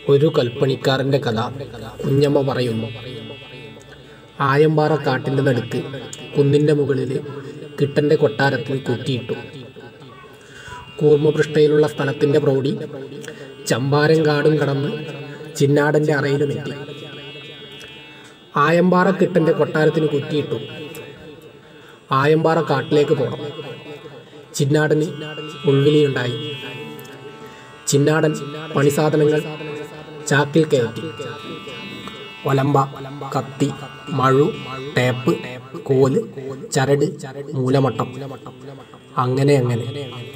ഒരു കൽപ്പണിക്കാരൻ്റെ കഥ കുഞ്ഞമ്മ പറയുന്നു ആയമ്പാറ കാട്ടിൻ്റെ നടുക്ക് കുന്നിൻ്റെ മുകളിൽ കിട്ടൻ്റെ കൊട്ടാരത്തിൽ കുറ്റിയിട്ടു കൂർമ്മപൃഷ്ഠയിലുള്ള സ്ഥലത്തിൻ്റെ പ്രൗഢി ചമ്പാരൻ കാടും കടന്ന് ചിന്നാടൻ്റെ അറയിലുമെത്തി ആയമ്പാറ കിട്ടൻ്റെ കൊട്ടാരത്തിന് കുറ്റിയിട്ടു ആയമ്പാറ കാട്ടിലേക്ക് പോകണം ചിന്നാടന് ഉൾവിളിയുണ്ടായി ചിന്നാടൻ പണിസാധനങ്ങൾ ചാക്കിൽ കയറ്റി ഒലമ്പ കത്തി മഴു ടേപ്പ് കോല് ചരട് മൂലമട്ടം അങ്ങനെ അങ്ങനെ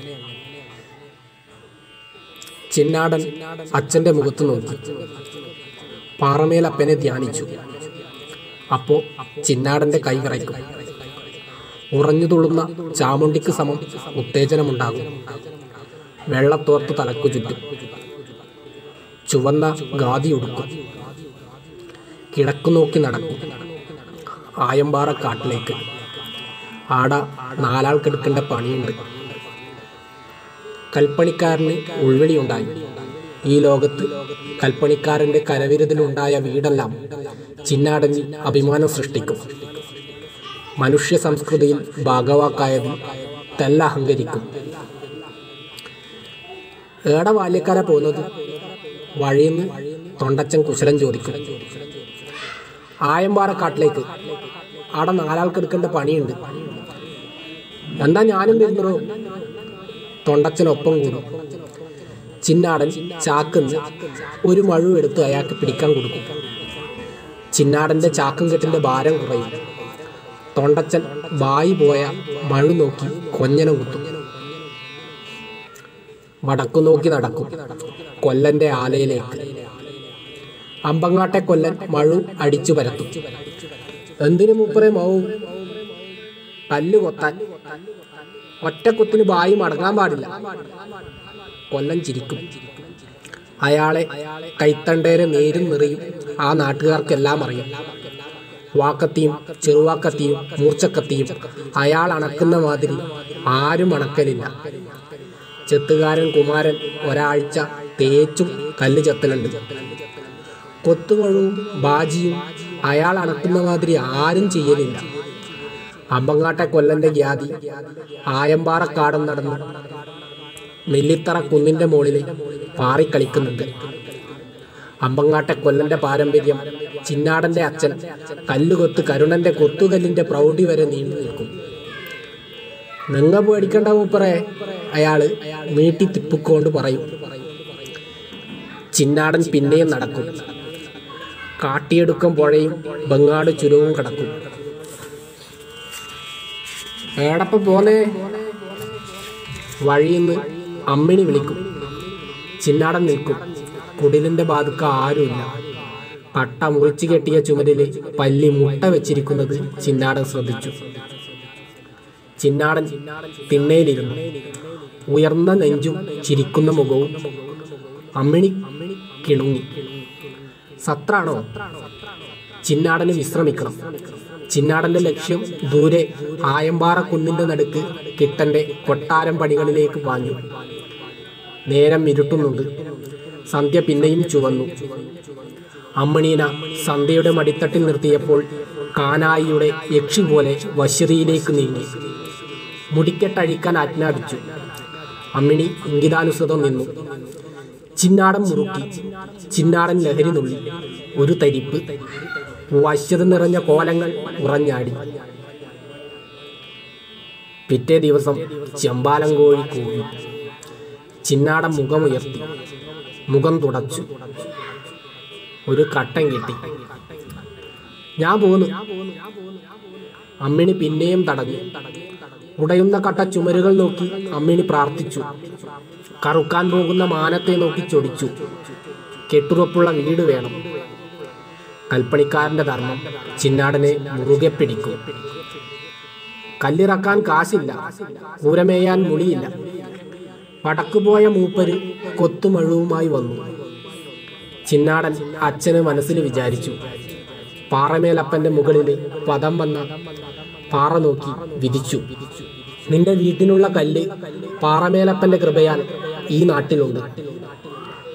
ചിന്നാടൻ അച്ഛൻ്റെ മുഖത്ത് നോക്കി പാറമേൽ അപ്പനെ ധ്യാനിച്ചു അപ്പോ ചിന്നാടൻ്റെ കൈ വിറയ്ക്കും ഉറഞ്ഞു തുള്ളുന്ന ചാമുണ്ടിക്ക് സമം ഉത്തേജനമുണ്ടാകും വെള്ളത്തോർത്ത് തലക്കു ചുറ്റും ചുവന്ന ഗാതി ഉടുക്കും കിടക്കു നോക്കി നടക്കും ആയമ്പാറ കാട്ടിലേക്ക് ആട നാലാൾക്കെടുക്കേണ്ട പണിയുണ്ട് കൽപ്പണിക്കാരന് ഉൾവിളിയുണ്ടായി ഈ ലോകത്ത് കൽപ്പണിക്കാരന്റെ കരവിരുതിലുണ്ടായ വീടെല്ലാം ചിന്നാടഞ്ഞി അഭിമാനം സൃഷ്ടിക്കും മനുഷ്യ സംസ്കൃതിയിൽ ഭാഗവാക്കായതിൽ തെല്ല അഹങ്കരിക്കും ഏടെ ബാല്യക്കാരാ പോകുന്നത് വഴിയെന്ന് തൊണ്ടച്ചൻ കുശലം ചോദിക്കും ആയമ്പാറ കാട്ടിലേക്ക് ആടെ നാലാൾക്കെടുക്കേണ്ട പണിയുണ്ട് എന്താ ഞാനും വരുന്നോ തൊണ്ടച്ചനൊപ്പം കൂടും ചിന്നാടൻ ചാക്കുന്ന് ഒരു മഴു എടുത്ത് അയാൾക്ക് പിടിക്കാൻ കൊടുക്കും ചിന്നാടന്റെ ചാക്കും കെട്ടിന്റെ ഭാരം കുറയും തൊണ്ടച്ചൻ ബായി പോയ മഴു നോക്കി കൊഞ്ഞനം കുത്തും വടക്കു നോക്കി നടക്കും കൊല്ലന്റെ ആലയിലേക്ക് അമ്പങ്ങാട്ടെ കൊല്ലൻ മഴു അടിച്ചു പരത്തും എന്തിനു മൂപ്പറെ മാവും കല്ല് കൊത്താൻ ഒറ്റക്കുത്തിന് ബായി മടങ്ങാൻ പാടില്ല കൊല്ലൻ ചിരിക്കും അയാളെ കൈത്തണ്ടേരെ നേരും നിറയും ആ നാട്ടുകാർക്കെല്ലാം അറിയാം വാക്കത്തിയും ചെറുവാക്കത്തിയും മൂർച്ചക്കത്തിയും അയാൾ അണക്കുന്ന മാതിരി ആരും അണക്കലില്ല ചെത്തുകാരൻ കുമാരൻ ഒരാഴ്ച തേച്ചും കല്ല് ചെത്തലുണ്ട് കൊത്തുമഴവും ബാജിയും അയാൾ അണക്കുന്ന മാതിരി ആരും ചെയ്യലില്ല അമ്പങ്ങാട്ടെ കൊല്ലന്റെ ഗ്യാതി ആയമ്പാറക്കാടം നടന്ന് നെല്ലിത്തറ കുന്നിന്റെ മുകളിൽ പാറിക്കളിക്കുന്നുണ്ട് അമ്പങ്ങാട്ടെ കൊല്ലന്റെ പാരമ്പര്യം ചിന്നാടന്റെ അച്ഛൻ കല്ലുകൊത്ത് കരുണന്റെ കൊത്തുകല്ലിന്റെ പ്രൗഢി വരെ നീണ്ടു നിൽക്കും നിങ്ങ പേടിക്കണ്ട മൂപ്പറേ അയാള് നീട്ടി തിപ്പിക്കൊണ്ട് പറയും ചിന്നാടൻ പിന്നെയും നടക്കും കാട്ടിയെടുക്കം പുഴയും ബംഗാട് ചുരവും കടക്കും ഏടപ്പ പോന്നേ വഴിയിന്ന് അമ്മിണി വിളിക്കും ചിന്നാടൻ നിൽക്കും കുടിലിന്റെ ബാതുക്ക ആരുമില്ല പട്ട മുറിച്ചു കെട്ടിയ ചുമരില് പല്ലി മുട്ട വെച്ചിരിക്കുന്നത് ചിന്നാടൻ ശ്രദ്ധിച്ചു ചിന്നാടൻ തിണ്ണയിലിരുന്നു ഉയർന്ന നെഞ്ചും ചിരിക്കുന്ന മുഖവും അമ്മിണി കിണുങ്ങി സത്രാണോ ചിന്നാടന് വിശ്രമിക്കണം ചിന്നാടന്റെ ലക്ഷ്യം ദൂരെ ആയമ്പാറ കുന്നിന്റെ നടുക്ക് കിട്ടന്റെ കൊട്ടാരം പണികളിലേക്ക് പാഞ്ഞു നേരം ഇരുട്ടുന്നുണ്ട് സന്ധ്യ പിന്നെയും ചുവന്നു അമ്മണീന സന്ധ്യയുടെ മടിത്തട്ടിൽ നിർത്തിയപ്പോൾ കാനായിയുടെ യക്ഷി പോലെ വശ്യതയിലേക്ക് നീങ്ങി മുടിക്കെട്ടഴിക്കാൻ ആജ്ഞാപിച്ചു അമ്മിണി ഇംഗിതാനുസൃതം നിന്നു ചിന്നാടൻ മുറുക്കി ചിന്നാടൻ ലഹരി നുള്ളി ഒരു തരിപ്പ് വശ്യത നിറഞ്ഞ കോലങ്ങൾ ഉറഞ്ഞാടി പിറ്റേ ദിവസം ചെമ്പാലം കോഴി കൂവി ചിന്നാടൻ മുഖമുയർത്തി മുഖം തുടച്ചു ഒരു കട്ടൻ കിട്ടി ഞാൻ പോന്നു അമ്മിണി പിന്നെയും തടഞ്ഞു ഉടയുന്ന കട്ട ചുമരുകൾ നോക്കി അമ്മിണി പ്രാർത്ഥിച്ചു കറുക്കാൻ പോകുന്ന മാനത്തെ നോക്കി ചൊടിച്ചു കെട്ടുറപ്പുള്ള വീട് വേണം കൽപ്പണിക്കാരന്റെ ധർമ്മം ചിന്നാടനെ മുറുകെ പിടിക്കും കല്ലിറക്കാൻ കാശില്ല കൂരമേയാൻ മുളിയില്ല വടക്കുപോയ മൂപ്പര് കൊത്തുമഴുവുമായി വന്നു ചിന്നാടൻ അച്ഛന് മനസ്സിൽ വിചാരിച്ചു പാറമേലപ്പന്റെ മുകളിൽ പദം വന്ന പാറ നോക്കി വിധിച്ചു നിന്റെ വീട്ടിനുള്ള കല്ല് പാറമേലപ്പന്റെ കൃപയാൽ ഈ നാട്ടിലുണ്ട്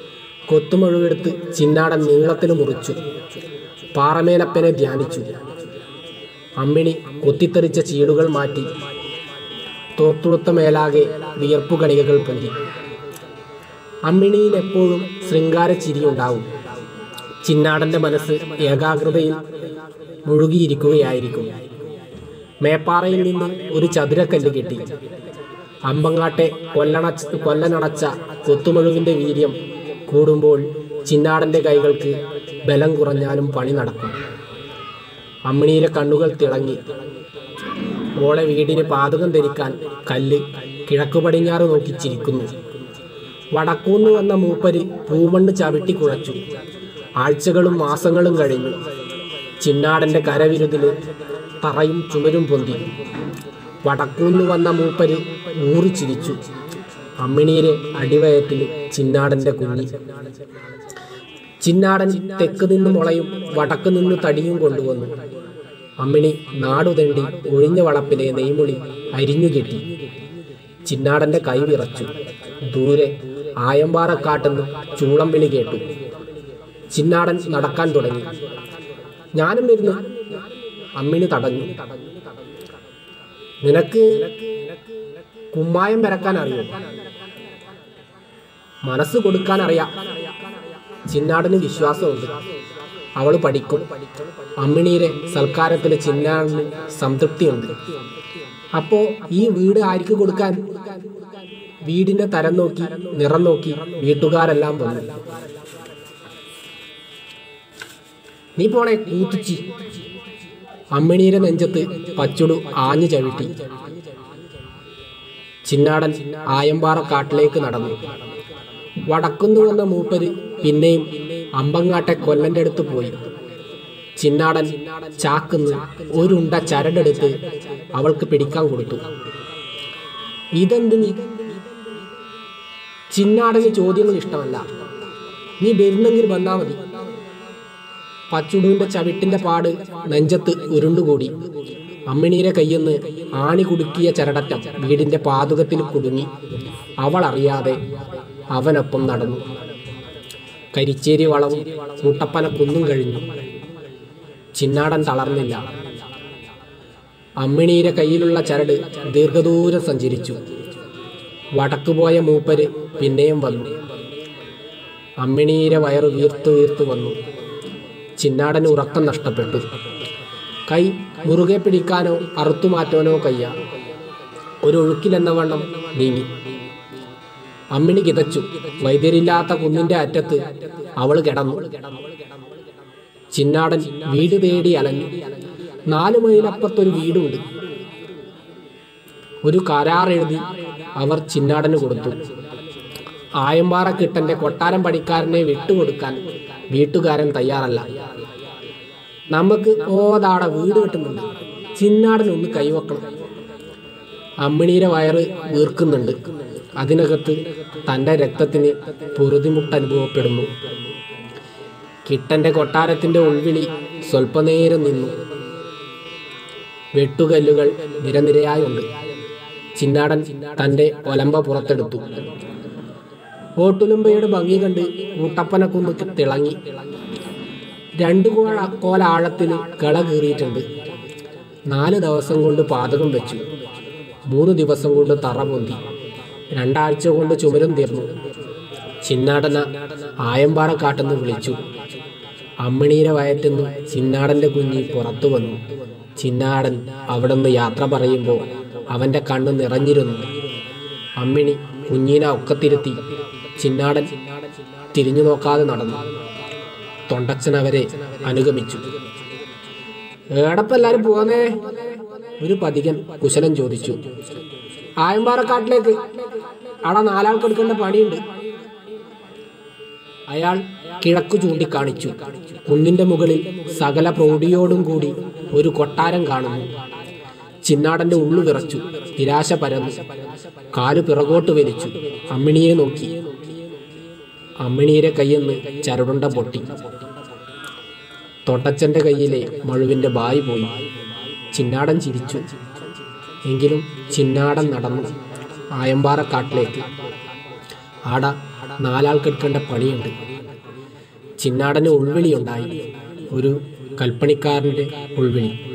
കൊത്തുമഴുവെടുത്ത് ചിന്നാടൻ നീളത്തിൽ മുറിച്ചു പാറമേലപ്പനെ ധ്യാനിച്ചു അമ്മിണി കൊത്തിത്തെറിച്ച ചീടുകൾ മാറ്റി തോർത്തുടുത്ത മേലാകെ വിയർപ്പുകണികകൾ പൊന്തി അമ്മിണിയിൽ എപ്പോഴും ശൃംഗാര ചിരിയുണ്ടാവും ചിന്നാടന്റെ മനസ്സ് ഏകാഗ്രതയിൽ മുഴുകിയിരിക്കുകയായിരിക്കും മേപ്പാറയിൽ നിന്ന് ഒരു ചതുരക്കല്ല് കിട്ടി അമ്പങ്ങാട്ടെ കൊല്ലണച്ച കൊല്ലനടച്ച കൊത്തുമഴുവിന്റെ വീര്യം കൂടുമ്പോൾ ചിന്നാടന്റെ കൈകൾക്ക് ബലം കുറഞ്ഞാലും പണി നടക്കും അമ്മിണിയിലെ കണ്ണുകൾ തിളങ്ങി മോളെ വീടിന് പാതകം ധരിക്കാൻ കല്ല് കിഴക്കു പടിഞ്ഞാറ് നോക്കി ചിരിക്കുന്നു വടക്കൂന്ന് വന്ന മൂപ്പര് പൂമണ്ണ് ചവിട്ടി കുഴച്ചു ആഴ്ചകളും മാസങ്ങളും കഴിഞ്ഞു ചിന്നാടന്റെ കരവിരുതില് തറയും ചുമരും പൊന്തി വടക്കൂന്ന് വന്ന മൂപ്പര് ഊറി ചിരിച്ചു അമ്മിണിയിലെ അടിവയറ്റിൽ ചിന്നാടന്റെ കുഞ്ഞി ചിന്നാടൻ തെക്ക് നിന്ന് മുളയും വടക്ക് നിന്ന് തടിയും കൊണ്ടുവന്നു അമ്മിണി നാടുതെണ്ടി ഒഴിഞ്ഞ വളപ്പിലെ നെയ്മുളി അരിഞ്ഞു കെട്ടി ചിന്നാടന്റെ കൈ വിറച്ചു ദൂരെ ആയമ്പാറക്കാട്ടുന്ന് ചൂളം വിളി കേട്ടു ചിന്നാടൻ നടക്കാൻ തുടങ്ങി ഞാനും വരുന്നു അമ്മിണി തടഞ്ഞു നിനക്ക് കുമ്മായം വരക്കാൻ അറിയോ മനസ്സ് കൊടുക്കാൻ അറിയാം ചിന്നാടന് വിശ്വാസമുണ്ട് അവൾ പഠിക്കും അമ്മിണിയുടെ സൽക്കാരത്തിന് ചിന്നാടന് സംതൃപ്തിയുണ്ട് അപ്പോ ഈ വീട് ആർക്ക് കൊടുക്കാൻ വീടിന്റെ തരം നോക്കി നിറം നോക്കി വീട്ടുകാരെല്ലാം വന്നു നീ പോണേ കൂത്തുച്ചി അമ്മിണിയുടെ നെഞ്ചത്ത് പച്ചുടു ആഞ്ഞു ചവിട്ടി ചിന്നാടൻ ആയമ്പാറ കാട്ടിലേക്ക് നടന്നു വടക്കുന്നു വന്ന മൂപ്പര് പിന്നെയും അമ്പങ്ങാട്ടെ കൊല്ലന്റെ അടുത്ത് പോയി ചിന്നാടൻ ചാക്കുന്ന് ഒരുണ്ട ചരടെടുത്ത് അവൾക്ക് പിടിക്കാൻ കൊടുത്തു ഇതെന്ത് നീ ചിന്നാടന് ചോദ്യങ്ങൾ ഇഷ്ടമല്ല നീ വരുന്നെങ്കിൽ വന്നാ മതി പച്ചുടുവിന്റെ ചവിട്ടിന്റെ പാട് നെഞ്ചത്ത് ഉരുണ്ടുകൂടി അമ്മിണിയുടെ കയ്യെന്ന് ആണി കുടുക്കിയ ചരടറ്റം വീടിന്റെ പാതുകത്തിൽ കുടുങ്ങി അവൾ അറിയാതെ അവനൊപ്പം നടന്നു കരിച്ചേരി വളവും കൂട്ടപ്പന കുന്നും കഴിഞ്ഞു ചിന്നാടൻ തളർന്നില്ല അമ്മിണിയുടെ കയ്യിലുള്ള ചരട് ദീർഘദൂരം സഞ്ചരിച്ചു വടക്കുപോയ മൂപ്പര് പിന്നെയും വന്നു അമ്മിണിയുടെ വയറ് വീർത്തു വീർത്തു വന്നു ചിന്നാടന് ഉറക്കം നഷ്ടപ്പെട്ടു കൈ മുറുകെ പിടിക്കാനോ അറുത്തുമാറ്റാനോ കയ്യ ഒരു ഒഴുക്കിലെന്ന വണ്ണം നീങ്ങി അമ്മിണി കിതച്ചു വൈദ്യരില്ലാത്ത കുന്നിന്റെ അറ്റത്ത് അവൾ കിടന്നു ചിന്നാടൻ വീട് തേടി അലഞ്ഞു നാലു മൈലപ്പുറത്തൊരു വീടുണ്ട് ഒരു കരാർ എഴുതി അവർ ചിന്നാടന് കൊടുത്തു ആയമ്പാറ കിട്ടന്റെ കൊട്ടാരം പണിക്കാരനെ വിട്ടുകൊടുക്കാൻ വീട്ടുകാരൻ തയ്യാറല്ല നമുക്ക് ഓതാടെ വീട് കിട്ടുന്നുണ്ട് ചിന്നാടനൊന്ന് കൈവക്കണം അമ്മിണിയുടെ വയറ് വീർക്കുന്നുണ്ട് അതിനകത്ത് തൻ്റെ രക്തത്തിന് പൊറുതിമുട്ട് അനുഭവപ്പെടുന്നു കിട്ടന്റെ കൊട്ടാരത്തിന്റെ ഉൾവിളി സ്വല്പനേരം നിന്നു വെട്ടുകല്ലുകൾ നിരനിരയായുണ്ട് ചിന്നാടൻ തന്റെ ഒലമ്പ പുറത്തെടുത്തു ഓട്ടുലുമ്പയുടെ ഭംഗി കണ്ട് കൂട്ടപ്പനക്കുന്ന് തിളങ്ങി രണ്ടു കോള കോല ആഴത്തിൽ കള കീറിയിട്ടുണ്ട് നാല് ദിവസം കൊണ്ട് പാതകം വെച്ചു മൂന്ന് ദിവസം കൊണ്ട് തറ പൊന്തി രണ്ടാഴ്ച കൊണ്ട് ചുമരും തീർന്നു ചിന്നാടന ആയമ്പാറ കാട്ടെന്ന് വിളിച്ചു അമ്മിണീരെ വയറ്റുന്നു ചിന്നാടന്റെ കുഞ്ഞി പുറത്തു വന്നു ചിന്നാടൻ അവിടുന്ന് യാത്ര പറയുമ്പോൾ അവന്റെ കണ്ണ് നിറഞ്ഞിരുന്നു അമ്മിണി കുഞ്ഞിനെ ഒക്കത്തിരുത്തി ചിന്നാടൻ തിരിഞ്ഞു നോക്കാതെ നടന്നു തൊണ്ടച്ചൻ അവരെ അനുഗമിച്ചു ഏടപ്പെല്ലാരും പോന്നേ ഒരു പതികൻ കുശലൻ ചോദിച്ചു ആയമ്പാറക്കാട്ടിലേക്ക് അവിടെ നാലാൾക്ക് എടുക്കേണ്ട പണിയുണ്ട് അയാൾ കിഴക്കു ചൂണ്ടിക്കാണിച്ചു കുന്നിന്റെ മുകളിൽ സകല പ്രൗഢിയോടും കൂടി ഒരു കൊട്ടാരം കാണുന്നു ചിന്നാടന്റെ ഉള്ളു വിറച്ചു നിരാശ പരന്നു കാല് പിറകോട്ട് വലിച്ചു അമ്മിണിയെ നോക്കി അമ്മിണിയുടെ കയ്യെന്ന് ചരടുണ്ട പൊട്ടി തൊട്ടച്ചന്റെ കയ്യിലെ മഴുവിന്റെ ബായി പോയി ചിന്നാടൻ ചിരിച്ചു എങ്കിലും ചിന്നാടൻ നടന്നു ആയമ്പാറക്കാട്ടിലേക്ക് ആട നാലാൾക്കെടുക്കേണ്ട പണിയുണ്ട് ചിന്നാടന് ഉൾവിളിയുണ്ടായി ഒരു കൽപ്പണിക്കാരൻ്റെ ഉൾവിളി